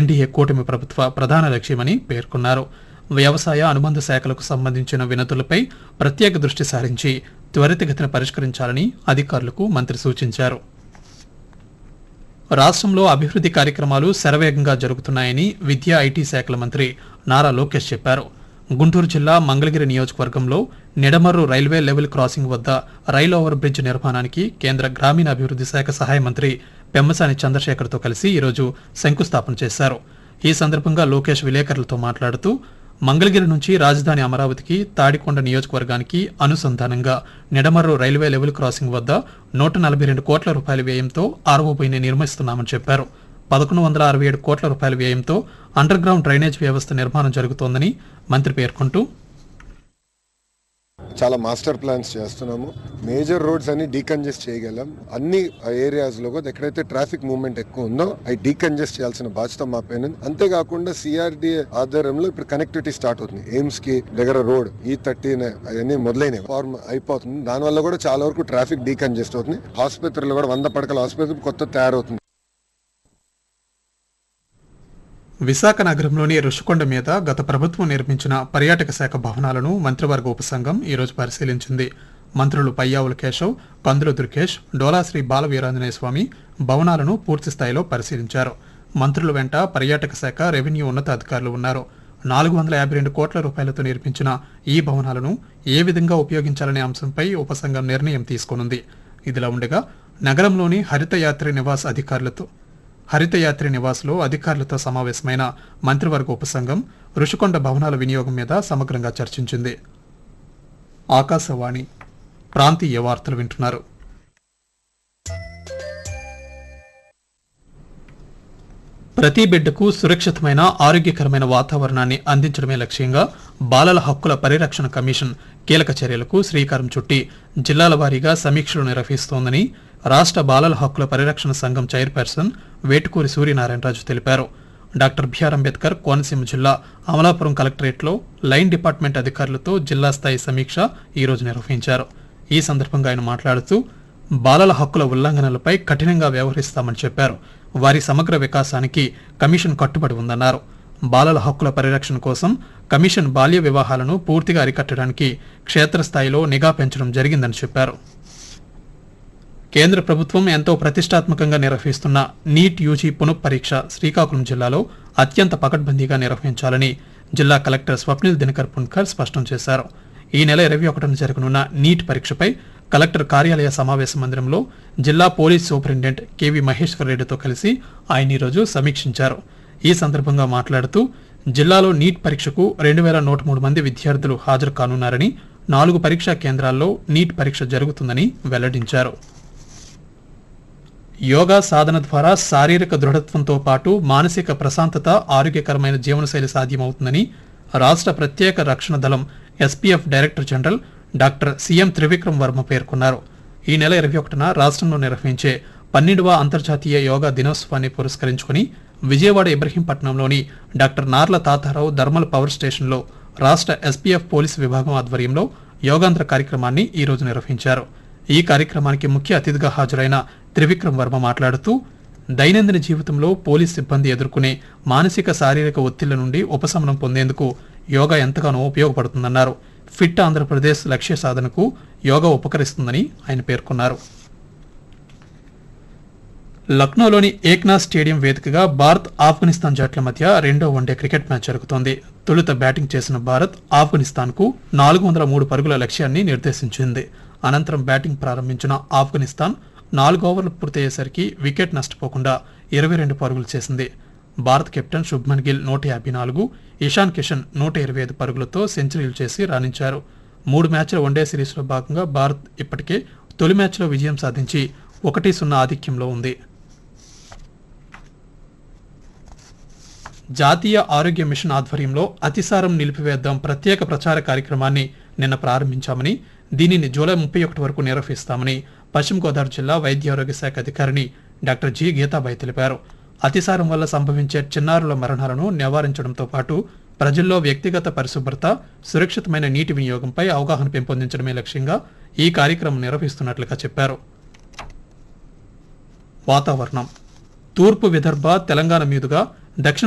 NDA కూటమి ప్రభుత్వ ప్రధాన లక్ష్యమని పేర్కొన్నారు వ్యవసాయ అనుబంధ శాఖలకు సంబంధించిన వినతులపై ప్రత్యేక దృష్టి సారించి త్వరితగతిన పరిష్కరించాలని అధికారులకు మంత్రి సూచించారు రాష్ట్రంలో అభివృద్ధి కార్యక్రమాలు శరవేగంగా జరుగుతున్నాయని విద్యా ఐటీ శాఖల మంత్రి నారా లోకేష్ చెప్పారు గుంటూరు జిల్లా మంగళగిరి నియోజకవర్గంలో నిడమర్రు రైల్వే లెవెల్ క్రాసింగ్ వద్ద రైల్ ఓవర్ బ్రిడ్జ్ నిర్మాణానికి కేంద్ర గ్రామీణ అభివృద్ధి శాఖ సహాయ మంత్రి పెమ్మసాని చంద్రశేఖర్తో కలిసి ఈరోజు శంకుస్థాపన చేశారు ఈ సందర్భంగా లోకేష్ విలేకరులతో మాట్లాడుతూ మంగళగిరి నుంచి రాజధాని అమరావతికి తాడికొండ నియోజకవర్గానికి అనుసంధానంగా నిడమర్రు రైల్వే లెవెల్ క్రాసింగ్ వద్ద నూట నలభై రెండు కోట్ల రూపాయల వ్యయంతో ఆర్ఓబీని నిర్మిస్తున్నామని చెప్పారు పదకొండు వందల అరవై ఏడు కోట్ల రూపాయల వ్యయంతో అండర్ గ్రౌండ్ డ్రైనేజ్ వ్యవస్థ నిర్మాణం జరుగుతోందని మంత్రి పేర్కొంటూ చాలా మాస్టర్ ప్లాన్స్ చేస్తున్నాము మేజర్ రోడ్స్ అన్ని డీకంజెస్ట్ చేయగలం అన్ని ఏరియాస్ లో కూడా ఎక్కడైతే ట్రాఫిక్ మూవ్మెంట్ ఎక్కువ ఉందో అవి డీకంజెస్ట్ చేయాల్సిన బాధ్యత మా పైన ఉంది. అంతేకాకుండా సిఆర్డిఏ ఆధ్వర్యంలో ఇప్పుడు కనెక్టివిటీ స్టార్ట్ అవుతుంది ఎయిమ్స్ కి దగ్గర రోడ్ ఈ థర్టీన్ అవన్నీ మొదలైనవి ఫార్మ్ అయిపోతుంది దానివల్ల కూడా చాలా వరకు ట్రాఫిక్ డీకంజెస్ట్ అవుతుంది ఆసుపత్రులు కూడా వంద పడకల ఆసుపత్రి కొత్త తయారవుతుంది విశాఖ నగరంలోని రుషికొండ మీద గత ప్రభుత్వం నిర్మించిన పర్యాటక శాఖ భవనాలను మంత్రివర్గ ఉపసంఘం ఈరోజు పరిశీలించింది మంత్రులు పయ్యావుల కేశవ్ కందుల దుర్గేష్ డోలాశ్రీ బాల వీరాంజనేయ స్వామి భవనాలను పూర్తి స్థాయిలో పరిశీలించారు మంత్రుల వెంట పర్యాటక శాఖ రెవెన్యూ ఉన్నతాధికారులు ఉన్నారు నాలుగు వందల యాభై రెండు కోట్ల రూపాయలతో నిర్మించిన ఈ భవనాలను ఏ విధంగా ఉపయోగించాలనే అంశంపై ఉపసంఘం నిర్ణయం తీసుకొనుంది ఇదిలా ఉండగా నగరంలోని హరితయాత్రి నివాస్ అధికారులతో హరితయాత్రి నివాస్లో అధికారులతో సమావేశమైన మంత్రివర్గ ఉపసంఘం రుషికొండ భవనాల వినియోగం మీద సమగ్రంగా చర్చించింది ఆకాశవాణి ప్రాంతీయ వార్తలు వింటున్నారు ప్రతి బిడ్డకు సురక్షితమైన ఆరోగ్యకరమైన వాతావరణాన్ని అందించడమే లక్ష్యంగా బాలల హక్కుల పరిరక్షణ కమిషన్ కీలక చర్యలకు శ్రీకారం చుట్టి జిల్లాల వారీగా సమీక్షలు నిర్వహిస్తోందని రాష్ట్ర బాలల హక్కుల పరిరక్షణ సంఘం చైర్పర్సన్ వేటుకూరి సూర్యనారాయణరాజు తెలిపారు డాక్టర్ బిఆర్ అంబేద్కర్ కోనసీమ జిల్లా అమలాపురం కలెక్టరేట్లో లైన్ డిపార్ట్మెంట్ అధికారులతో జిల్లా స్థాయి సమీక్ష ఈ రోజు నిర్వహించారు ఈ సందర్భంగా ఆయన మాట్లాడుతూ బాలల హక్కుల ఉల్లంఘనలపై కఠినంగా వ్యవహరిస్తామని చెప్పారు వారి సమగ్ర వికాసానికి కమిషన్ కట్టుబడి ఉందన్నారు బాలల హక్కుల పరిరక్షణ కోసం కమిషన్ బాల్య వివాహాలను పూర్తిగా అరికట్టడానికి క్షేత్రస్థాయిలో నిఘా పెంచడం జరిగిందని చెప్పారు కేంద్ర ప్రభుత్వం ఎంతో ప్రతిష్టాత్మకంగా నిర్వహిస్తున్న నీట్ యూజీ పునఃపరీక్ష శ్రీకాకుళం జిల్లాలో అత్యంత పకడ్బందీగా నిర్వహించాలని జిల్లా కలెక్టర్ స్వప్నిల్ దినకర్ పున్కర్ స్పష్టం చేశారు ఈ నెల ఇరవై ఒకటిన జరగనున్న నీట్ పరీక్షపై కలెక్టర్ కార్యాలయ సమావేశ మందిరంలో జిల్లా పోలీస్ సూపరింటెండెంట్ కెవి మహేశ్వర్ రెడ్డితో కలిసి ఆయన ఈరోజు సమీక్షించారు ఈ సందర్భంగా మాట్లాడుతూ జిల్లాలో నీట్ పరీక్షకు రెండు వేల నూట మూడు మంది విద్యార్థులు హాజరు కానున్నారని నాలుగు పరీక్షా కేంద్రాల్లో నీట్ పరీక్ష జరుగుతుందని వెల్లడించారు యోగా సాధన ద్వారా శారీరక దృఢత్వంతో పాటు మానసిక ప్రశాంతత ఆరోగ్యకరమైన జీవనశైలి సాధ్యమవుతుందని రాష్ట్ర ప్రత్యేక రక్షణ దళం SPF director general doctor CM Trivikram Varma పేర్కొన్నారు ఈ నెల ఇరవై ఒకటిన రాష్ట్రంలో నిర్వహించే పన్నెండవ అంతర్జాతీయ యోగా దినోత్సవాన్ని పురస్కరించుకుని విజయవాడ ఇబ్రహీంపట్నంలోని doctor Narla Tatarao thermal power స్టేషన్లో రాష్ట్ర ఎస్పీఎఫ్ పోలీసు విభాగం ఆధ్వర్యంలో యోగాంధ్ర కార్యక్రమాన్ని ఈ రోజు నిర్వహించారు ఈ కార్యక్రమానికి ముఖ్య అతిథిగా హాజరైన త్రివిక్రమ్ వర్మ మాట్లాడుతూ దైనందిన జీవితంలో పోలీస్ సిబ్బంది ఎదుర్కొనే మానసిక శారీరక ఒత్తిళ్ల నుండి ఉపశమనం పొందేందుకు యోగా ఎంతగానో ఉపయోగపడుతుందన్నారు ఫిట్ ఆంధ్రప్రదేశ్ లక్ష్య సాధనకు యోగా ఉపకరిస్తుందని ఆయన పేర్కొన్నారు లక్నోలోని ఏక్నాథ్ స్టేడియం వేదికగా భారత్ ఆఫ్ఘనిస్తాన్ జట్ల మధ్య రెండో వన్డే క్రికెట్ మ్యాచ్ జరుగుతోంది తొలుత బ్యాటింగ్ చేసిన భారత్ ఆఫ్ఘనిస్తాన్కు నాలుగు వందల మూడు పరుగుల లక్ష్యాన్ని నిర్దేశించింది అనంతరం బ్యాటింగ్ ప్రారంభించిన ఆఫ్ఘనిస్తాన్ నాలుగు ఓవర్లు పూర్తయ్యేసరికి వికెట్ నష్టపోకుండా ఇరవై రెండు పరుగులు చేసింది భారత్ కెప్టెన్ శుభ్మన్ గిల్ నూట యాభై నాలుగు ఇషాన్ కిషన్ నూట ఇరవై ఐదు పరుగులతో సెంచరీలు చేసి రాణించారు మూడు మ్యాచ్ల వన్డే సిరీస్లో భాగంగా భారత్ ఇప్పటికే తొలి మ్యాచ్లో విజయం సాధించి ఒకటి సున్నా ఆధిక్యంలో ఉంది జాతీయ ఆరోగ్య మిషన్ ఆధ్వర్యంలో అతిసారం నిలిపివేద్దాం ప్రత్యేక ప్రచార కార్యక్రమాన్ని నిన్న ప్రారంభించామని దీనిని జూలై ముప్పై ఒకటి వరకు నిర్వహిస్తామని పశ్చిమ గోదావరి జిల్లా వైద్య ఆరోగ్య శాఖ అధికారిని డాక్టర్ జి గీతాబాయి తెలిపారు అతిసారం వల్ల సంభవించే చిన్నారుల మరణాలను నివారించడంతో పాటు ప్రజల్లో వ్యక్తిగత పరిశుభ్రత సురక్షితమైన నీటి వినియోగంపై అవగాహన పెంపొందించడమే లక్ష్యంగా ఈ కార్యక్రమం నిర్వహిస్తున్నట్లుగా చెప్పారు వాతావరణం తూర్పు విదర్భ తెలంగాణ మీదుగా దక్షిణ